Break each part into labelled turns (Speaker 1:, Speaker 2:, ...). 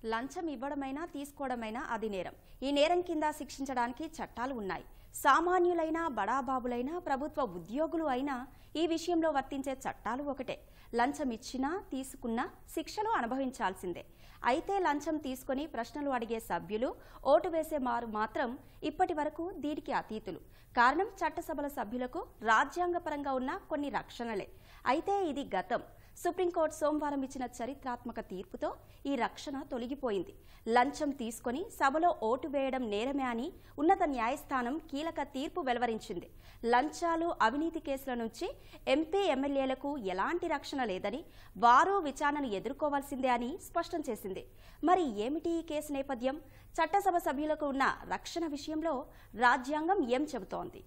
Speaker 1: లంచం ఇవ్వడమైనా తీసుకోవడమైనా అది నేరం ఈ నేరం కింద శిక్షించడానికి చట్టాలు ఉన్నాయి సామాన్యులైన బడాబాబులైన ప్రభుత్వ ఉద్యోగులు అయినా ఈ విషయంలో వర్తించే చట్టాలు ఒకటే లంచం ఇచ్చినా తీసుకున్నా శిక్షలు అనుభవించాల్సిందే అయితే లంచం తీసుకొని ప్రశ్నలు అడిగే సభ్యులు ఓటు వేసే మారు మాత్రం ఇప్పటి వరకు దీనికి అతీతులు కారణం చట్టసభల సభ్యులకు రాజ్యాంగపరంగా ఉన్న కొన్ని రక్షణలే అయితే ఇది గతం సుప్రీంకోర్టు సోమవారం ఇచ్చిన చరిత్రాత్మక తీర్పుతో ఈ రక్షణ తొలగిపోయింది లంచం తీసుకొని సభలో ఓటు వేయడం నేరమే అని ఉన్నత న్యాయస్థానం కీలక తీర్పు వెలువరించింది లంచాలు అవినీతి కేసుల నుంచి ఎంపీ ఎమ్మెల్యేలకు ఎలాంటి రక్షణ లేదని వారు విచారణను ఎదుర్కోవాల్సిందే అని స్పష్టం చేసింది మరి ఏమిటి ఈ కేసు నేపథ్యం చట్టసభ సభ్యులకు ఉన్న రక్షణ విషయంలో రాజ్యాంగం ఏం చెబుతోంది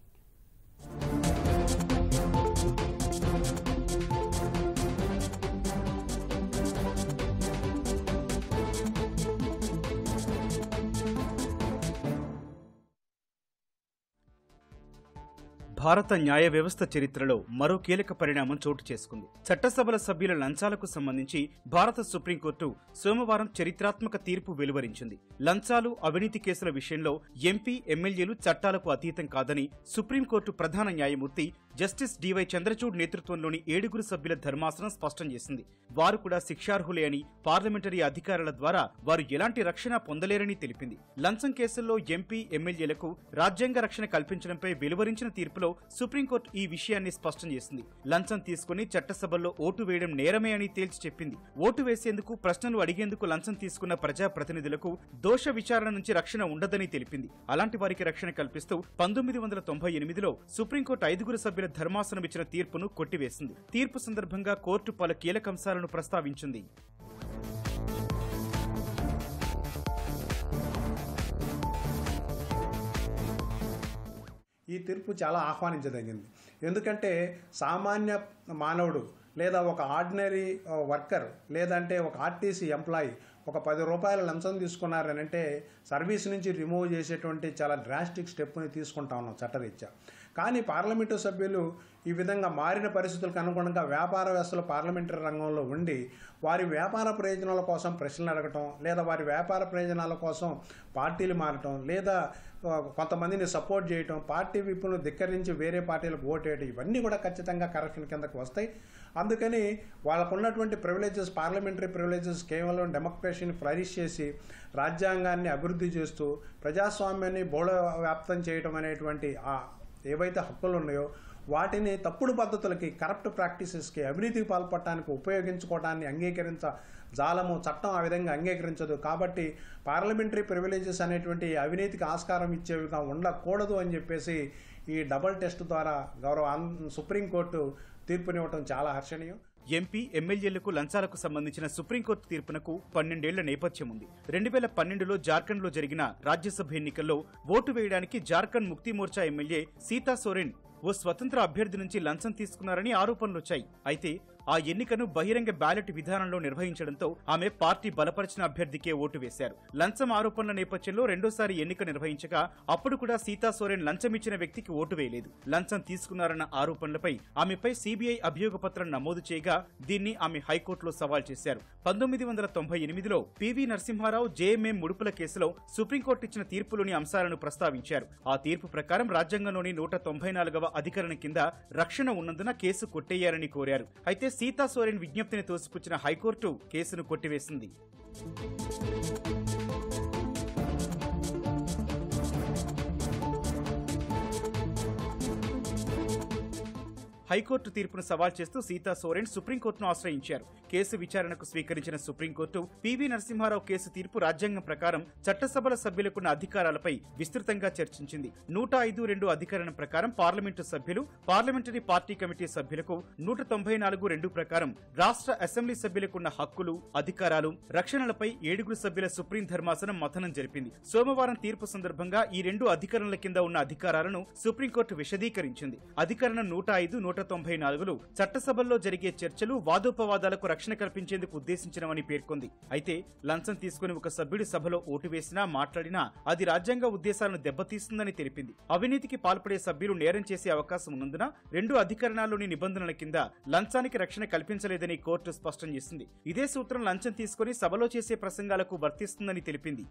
Speaker 2: భారత న్యాయ వ్యవస్థ చరిత్రలో మరో కీలక పరిణామం చోటు చేసుకుంది చట్టసభల సభ్యుల లంచాలకు సంబంధించి భారత సుప్రీంకోర్టు సోమవారం చరిత్రాత్మక తీర్పు వెలువరించింది లంచాలు అవినీతి కేసుల విషయంలో ఎంపీ ఎమ్మెల్యేలు చట్టాలకు అతీతం కాదని సుప్రీంకోర్టు ప్రధాన న్యాయమూర్తి జస్టిస్ డివై చంద్రచూడ్ నేతృత్వంలోని ఏడుగురు సభ్యుల ధర్మాసనం స్పష్టం చేసింది వారు కూడా శిక్షార్హులే అని పార్లమెంటరీ అధికారుల ద్వారా వారు ఎలాంటి రక్షణ పొందలేరని తెలిపింది లంచం కేసుల్లో ఎంపీ ఎమ్మెల్యేలకు రాజ్యాంగ రక్షణ కల్పించడంపై వెలువరించిన తీర్పులో సుప్రీంకోర్టు ఈ విషయాన్ని స్పష్టం చేసింది లంచం తీసుకుని చట్టసభల్లో ఓటు వేయడం నేరమే అని తేల్చి చెప్పింది ఓటు వేసేందుకు ప్రశ్నలు అడిగేందుకు లంచం తీసుకున్న ప్రజాప్రతినిధులకు దోష విచారణ నుంచి రక్షణ ఉండదని తెలిపింది అలాంటి వారికి రక్షణ కల్పిస్తూ పంతొమ్మిది వందల తొంభై ఎనిమిదిలో సుప్రీంకోర్టు ఐదుగురు సభ్యుల ధర్మాసనం ఇచ్చిన తీర్పును కొట్టివేసింది తీర్పు సందర్భంగా కోర్టు పలు కీలక అంశాలను ప్రస్తావించింది
Speaker 3: ఈ తీర్పు చాలా ఆహ్వానించదగింది ఎందుకంటే సామాన్య మానవుడు లేదా ఒక ఆర్డినరీ వర్కర్ లేదంటే ఒక ఆర్టీసీ ఎంప్లాయీ ఒక పది రూపాయల లంచం తీసుకున్నారని అంటే సర్వీస్ నుంచి రిమూవ్ చేసేటువంటి చాలా డ్రాస్టిక్ స్టెప్ని తీసుకుంటా ఉన్నాం చట్టరీత్యా కానీ పార్లమెంటు సభ్యులు ఈ విధంగా మారిన పరిస్థితులకు అనుగుణంగా వ్యాపార వ్యవస్థలో పార్లమెంటరీ రంగంలో ఉండి వారి వ్యాపార ప్రయోజనాల కోసం ప్రశ్నలు అడగటం లేదా వారి వ్యాపార ప్రయోజనాల కోసం పార్టీలు మారటం లేదా ఆ, కొంతమందిని సపోర్ట్ చేయటం పార్టీ విప్పులను ధిక్కరించి వేరే పార్టీలకు ఓటేయటం ఇవన్నీ కూడా ఖచ్చితంగా కరప్షన్ కిందకు వస్తాయి అందుకని వాళ్ళకు ఉన్నటువంటి ప్రివిలేజెస్ పార్లమెంటరీ ప్రివిలేజెస్ కేవలం డెమోక్రసీని ఫ్లరిష్ చేసి రాజ్యాంగాన్ని అభివృద్ధి చేస్తూ ప్రజాస్వామ్యాన్ని బోళ వ్యాప్తం చేయటం అనేటువంటి ఆ ఏవైతే హక్కులు ఉన్నాయో వాటిని తప్పుడు పద్ధతులకి కరప్ట్ ప్రాక్టీసెస్కి అవినీతికి పాల్పడటానికి ఉపయోగించుకోవడాన్ని అంగీకరించ జాలము చట్టం ఆ విధంగా అంగీకరించదు కాబట్టి పార్లమెంటరీ ప్రివిలేజెస్ అనేటువంటి అవినీతికి ఆస్కారం ఇచ్చే విధంగా ఉండకూడదు అని చెప్పేసి ఈ డబుల్ టెస్ట్ ద్వారా గౌరవ ఆం- సుప్రీంకోర్టు తీర్పునివ్వటం చాలా హర్షణీయం
Speaker 2: ఎంపీ ఎమ్మెల్యేలకు లంచాలకు సంబంధించిన సుప్రీంకోర్టు తీర్పునకు పన్నెండేళ్ల నేపథ్యం ఉంది రెండు వేల పన్నెండులో జార్ఖండ్ లో జరిగిన రాజ్యసభ ఎన్నికల్లో ఓటు వేయడానికి జార్ఖండ్ ముక్తి మోర్చా ఎమ్మెల్యే సీతా సోరెన్ ఓ స్వతంత్ర అభ్యర్థి నుంచి లంచం తీసుకున్నారని ఆరోపణలు వచ్చాయి అయితే ఆ ఎన్నికను బహిరంగ బ్యాలెట్ విధానంలో నిర్వహించడంతో ఆమె పార్టీ బలపరిచిన అభ్యర్థికే ఓటు వేశారు లంచం ఆరోపణల నేపథ్యంలో రెండోసారి ఎన్నిక నిర్వహించగా అప్పుడు కూడా సీతా సోరెన్ లంచం ఇచ్చిన వ్యక్తికి ఓటు వేయలేదు లంచం తీసుకున్నారన్న ఆరోపణలపై ఆమెపై సీబీఐ అభియోగ పత్రం నమోదు చేయగా దీన్ని ఆమె హైకోర్టులో సవాల్ చేశారు పంతొమ్మిది వందల తొంభై ఎనిమిదిలో పివి నరసింహారావు జేఎంఎం ముడుపుల కేసులో సుప్రీంకోర్టు ఇచ్చిన తీర్పులోని అంశాలను ప్రస్తావించారు ఆ తీర్పు ప్రకారం రాజ్యాంగంలోని నూట తొంభై నాలుగవ అధికరణ కింద రక్షణ ఉన్నందున కేసు కొట్టేయాలని కోరారు అయితే సీతా సోరెన్ విజ్ఞప్తిని తోసిపుచ్చిన హైకోర్టు కేసును కొట్టివేసింది హైకోర్టు తీర్పును సవాల్ చేస్తూ సీతా సోరెన్ సుప్రీంకోర్టును ఆశ్రయించారు కేసు విచారణకు స్వీకరించిన సుప్రీంకోర్టు పివి నరసింహారావు కేసు తీర్పు రాజ్యాంగం ప్రకారం చట్టసభల సభ్యులకున్న అధికారాలపై విస్తృతంగా చర్చించింది నూట ఐదు రెండు అధికరణం ప్రకారం పార్లమెంటు సభ్యులు పార్లమెంటరీ పార్టీ కమిటీ సభ్యులకు నూట తొంభై నాలుగు రెండు ప్రకారం రాష్ట్ర అసెంబ్లీ సభ్యులకున్న హక్కులు అధికారాలు రక్షణలపై ఏడుగురు సభ్యుల సుప్రీం ధర్మాసనం మథనం జరిపింది సోమవారం తీర్పు సందర్భంగా ఈ రెండు అధికరణల కింద ఉన్న అధికారాలను సుప్రీంకోర్టు విశదీకరించింది అధికరణం నూట ఐదు నూట నూట తొంభై నాలుగులు చట్టసభల్లో జరిగే చర్చలు వాదోపవాదాలకు రక్షణ కల్పించేందుకు ఉద్దేశించినవని పేర్కొంది అయితే లంచం తీసుకుని ఒక సభ్యుడి సభలో ఓటు వేసినా మాట్లాడినా అది రాజ్యాంగ ఉద్దేశాలను దెబ్బతీస్తుందని తెలిపింది అవినీతికి పాల్పడే సభ్యులు నేరం చేసే అవకాశం ఉన్నందున రెండు అధికరణాల్లోని నిబంధనల కింద లంచానికి రక్షణ కల్పించలేదని కోర్టు స్పష్టం చేసింది ఇదే సూత్రం లంచం తీసుకుని సభలో చేసే ప్రసంగాలకు వర్తిస్తుందని తెలిపింది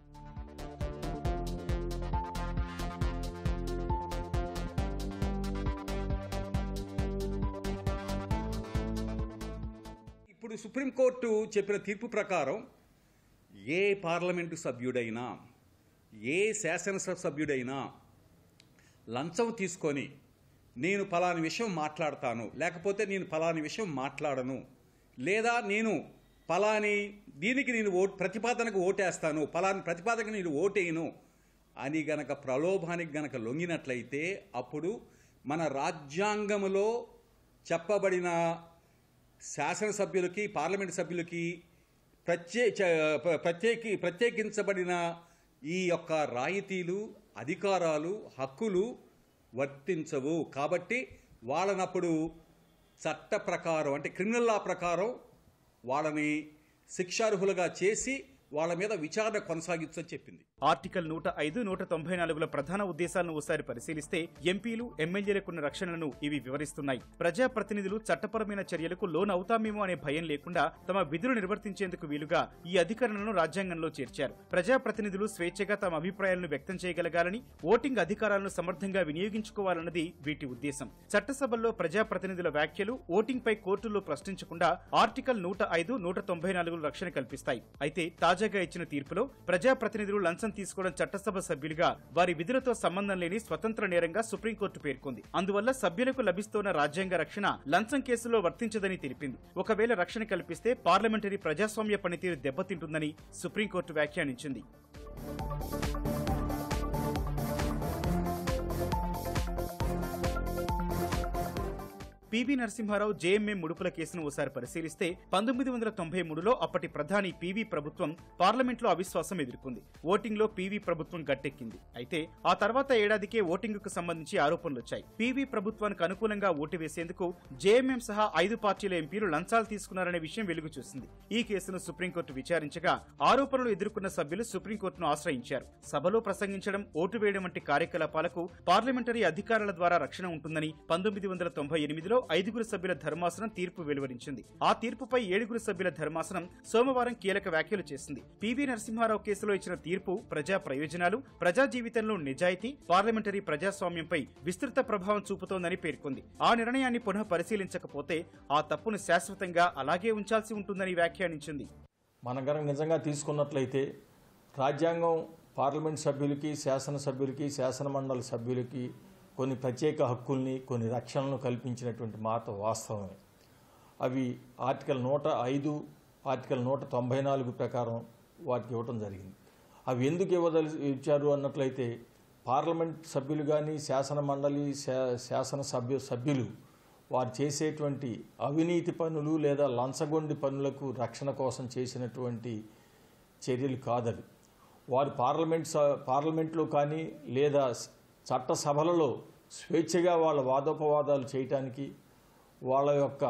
Speaker 4: ఇప్పుడు సుప్రీంకోర్టు చెప్పిన తీర్పు ప్రకారం ఏ పార్లమెంటు సభ్యుడైనా ఏ శాసనసభ సభ్యుడైనా లంచం తీసుకొని నేను ఫలాని విషయం మాట్లాడతాను లేకపోతే నేను ఫలాని విషయం మాట్లాడను లేదా నేను ఫలాని దీనికి నేను ఓట్ ప్రతిపాదనకు ఓటేస్తాను ఫలాని ప్రతిపాదనకు నేను ఓటేయను అని గనక ప్రలోభానికి గనక లొంగినట్లయితే అప్పుడు మన రాజ్యాంగములో చెప్పబడిన శాసనసభ్యులకి పార్లమెంట్ సభ్యులకి ప్రత్యే చ- ప్రత్యేకి ప్రత్యేకించబడిన ఈ యొక్క రాయితీలు అధికారాలు హక్కులు వర్తించవు కాబట్టి వాళ్ళనప్పుడు చట్ట ప్రకారం అంటే క్రిమినల్ లా ప్రకారం వాళ్ళని శిక్షార్హులుగా చేసి వాళ్ళ మీద విచారణ కొనసాగించని చెప్పింది
Speaker 2: ఆర్టికల్ నూట ఐదు నూట తొంభై నాలుగుల ప్రధాన ఉద్దేశాలను ఓసారి పరిశీలిస్తే ఎంపీలు ఎమ్మెల్యేలకున్న రక్షణలను ఇవి వివరిస్తున్నాయి ప్రజాప్రతినిధులు చట్టపరమైన చర్యలకు లోన్ అవుతామేమో అనే భయం లేకుండా తమ విధులు నిర్వర్తించేందుకు వీలుగా ఈ అధికరణలను రాజ్యాంగంలో చేర్చారు ప్రజాప్రతినిధులు స్వేచ్ఛగా తమ అభిప్రాయాలను వ్యక్తం చేయగలగాలని ఓటింగ్ అధికారాలను సమర్థంగా వినియోగించుకోవాలన్నది వీటి ఉద్దేశం చట్టసభల్లో ప్రజాప్రతినిధుల వ్యాఖ్యలు ఓటింగ్ పై కోర్టుల్లో ప్రశ్నించకుండా ఆర్టికల్ నూట ఐదు నూట తొంభై నాలుగు రక్షణ కల్పిస్తాయి అయితే తాజాగా ఇచ్చిన తీర్పులో ప్రజాప్రతినిధులు లంచం తీసుకోవడం చట్టసభ సభ్యులుగా వారి విధులతో సంబంధం లేని స్వతంత్ర నేరంగా సుప్రీంకోర్టు పేర్కొంది అందువల్ల సభ్యులకు లభిస్తోన్న రాజ్యాంగ రక్షణ లంచం కేసులో వర్తించదని తెలిపింది ఒకవేళ రక్షణ కల్పిస్తే పార్లమెంటరీ ప్రజాస్వామ్య పనితీరు దెబ్బతింటుందని సుప్రీంకోర్టు వ్యాఖ్యానించింది పివి నరసింహారావు జేఎంఎం ముడుపుల కేసును ఓసారి పరిశీలిస్తే పంతొమ్మిది వందల తొంభై మూడులో అప్పటి ప్రధాని పివి ప్రభుత్వం పార్లమెంట్లో అవిశ్వాసం ఎదుర్కొంది ఓటింగ్లో పివి ప్రభుత్వం గట్టెక్కింది అయితే ఆ తర్వాత ఏడాదికే ఓటింగుకు సంబంధించి ఆరోపణలు వచ్చాయి పివి ప్రభుత్వానికి అనుకూలంగా ఓటు వేసేందుకు జేఎంఎం సహా ఐదు పార్టీల ఎంపీలు లంచాలు తీసుకున్నారనే విషయం వెలుగు చూసింది ఈ కేసును సుప్రీంకోర్టు విచారించగా ఆరోపణలు ఎదుర్కొన్న సభ్యులు సుప్రీంకోర్టును ఆశ్రయించారు సభలో ప్రసంగించడం ఓటు వేయడం వంటి కార్యకలాపాలకు పార్లమెంటరీ అధికారుల ద్వారా రక్షణ ఉంటుందని పంతొమ్మిది వందల తొంభై ఎనిమిదిలో ఐదుగురు సభ్యుల ధర్మాసనం తీర్పు వెలువరించింది ఆ తీర్పుపై ఏడుగురు సభ్యుల ధర్మాసనం సోమవారం కీలక వ్యాఖ్యలు చేసింది పివి నరసింహారావు కేసులో ఇచ్చిన తీర్పు ప్రజా ప్రయోజనాలు ప్రజా జీవితంలో నిజాయితీ పార్లమెంటరీ ప్రజాస్వామ్యంపై విస్తృత ప్రభావం చూపుతోందని పేర్కొంది ఆ నిర్ణయాన్ని పునః పరిశీలించకపోతే ఆ తప్పును శాశ్వతంగా అలాగే ఉంచాల్సి ఉంటుందని వ్యాఖ్యానించింది
Speaker 5: మనం కనుక నిజంగా తీసుకున్నట్లయితే రాజ్యాంగం పార్లమెంట్ సభ్యులకి శాసనసభ్యులకి శాసనమండలి సభ్యులకి కొన్ని ప్రత్యేక హక్కుల్ని కొన్ని రక్షణలను కల్పించినటువంటి మాట వాస్తవమే అవి ఆర్టికల్ నూట ఐదు ఆర్టికల్ నూట తొంభై నాలుగు ప్రకారం వాటికి ఇవ్వటం జరిగింది అవి ఎందుకు ఇవ్వదలి ఇచ్చారు అన్నట్లయితే పార్లమెంట్ సభ్యులు కానీ శాసన మండలి శా- శాసన సభ్యు సభ్యులు వారు చేసేటువంటి అవినీతి పనులు లేదా లంచగొండి పనులకు రక్షణ కోసం చేసినటువంటి చర్యలు కాదవి వారు పార్లమెంట్ స- పార్లమెంట్లో కానీ లేదా స- చట్టసభలలో స్వేచ్ఛగా వాళ్ళ వాదోపవాదాలు చేయటానికి వాళ్ళ యొక్క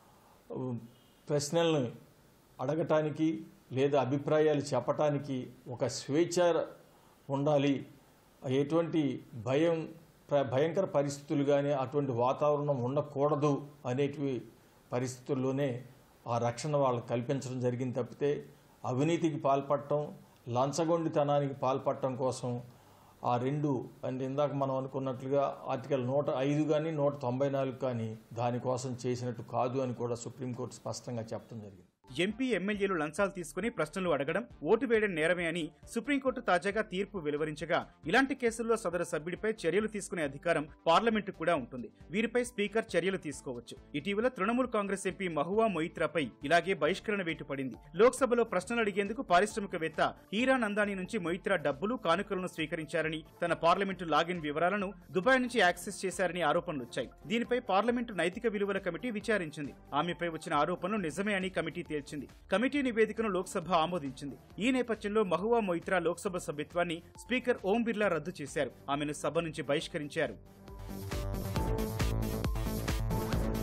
Speaker 5: ఉ, ప్రశ్నల్ని అడగటానికి లేదా అభిప్రాయాలు చెప్పటానికి ఒక స్వేచ్ఛ ఉండాలి ఎటువంటి భయం ప్ర- భయంకర పరిస్థితులు కానీ అటువంటి వాతావరణం ఉండకూడదు అనేటివి పరిస్థితుల్లోనే ఆ రక్షణ వాళ్ళకి కల్పించడం జరిగింది తప్పితే అవినీతికి పాల్పడటం లంచగొండితనానికి పాల్పడటం కోసం ఆ రెండు అంటే ఇందాక మనం అనుకున్నట్లుగా ఆర్టికల్ నూట ఐదు కానీ నూట తొంభై నాలుగు కానీ దానికోసం చేసినట్టు కాదు అని కూడా సుప్రీంకోర్టు స్పష్టంగా చెప్పడం జరిగింది
Speaker 2: ఎంపీ ఎమ్మెల్యేలు లంచాలు తీసుకుని ప్రశ్నలు అడగడం ఓటు వేయడం నేరమే అని సుప్రీంకోర్టు తాజాగా తీర్పు వెలువరించగా ఇలాంటి కేసుల్లో సదరు సభ్యుడిపై చర్యలు తీసుకునే అధికారం పార్లమెంటు కూడా ఉంటుంది వీరిపై స్పీకర్ చర్యలు తీసుకోవచ్చు ఇటీవల తృణమూల్ కాంగ్రెస్ ఎంపీ మహువా మొయిత్రాపై ఇలాగే బహిష్కరణ వేటు పడింది లోక్సభలో ప్రశ్నలు అడిగేందుకు పారిశ్రామికవేత్త హీరా నందాని నుంచి మొయిత్రా డబ్బులు కానుకలను స్వీకరించారని తన పార్లమెంటు లాగిన్ వివరాలను దుబాయ్ నుంచి యాక్సెస్ చేశారని ఆరోపణలు వచ్చాయి దీనిపై పార్లమెంటు నైతిక విలువల కమిటీ విచారించింది ఆమెపై వచ్చిన ఆరోపణలు నిజమే అని కమిటీ తేల్చింది కమిటీ నివేదికను లోక్సభ ఆమోదించింది ఈ నేపథ్యంలో మహువా మొయిత్రా లోక్సభ సభ్యత్వాన్ని స్పీకర్ ఓం బిర్లా రద్దు చేశారు ఆమెను సభ నుంచి బహిష్కరించారు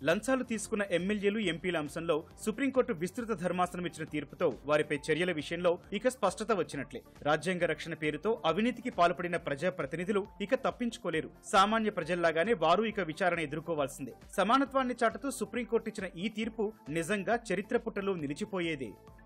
Speaker 2: లంచాలు తీసుకున్న ఎమ్మెల్యేలు ఎంపీల అంశంలో సుప్రీంకోర్టు విస్తృత ధర్మాసనం ఇచ్చిన తీర్పుతో వారిపై చర్యల విషయంలో ఇక స్పష్టత వచ్చినట్లే రాజ్యాంగ రక్షణ పేరుతో అవినీతికి పాల్పడిన ప్రజాప్రతినిధులు ఇక తప్పించుకోలేరు సామాన్య ప్రజల్లాగానే వారు ఇక విచారణ ఎదుర్కోవాల్సిందే సమానత్వాన్ని చాటుతూ సుప్రీంకోర్టు ఇచ్చిన ఈ తీర్పు నిజంగా చరిత్ర పుటలో నిలిచిపోయేదే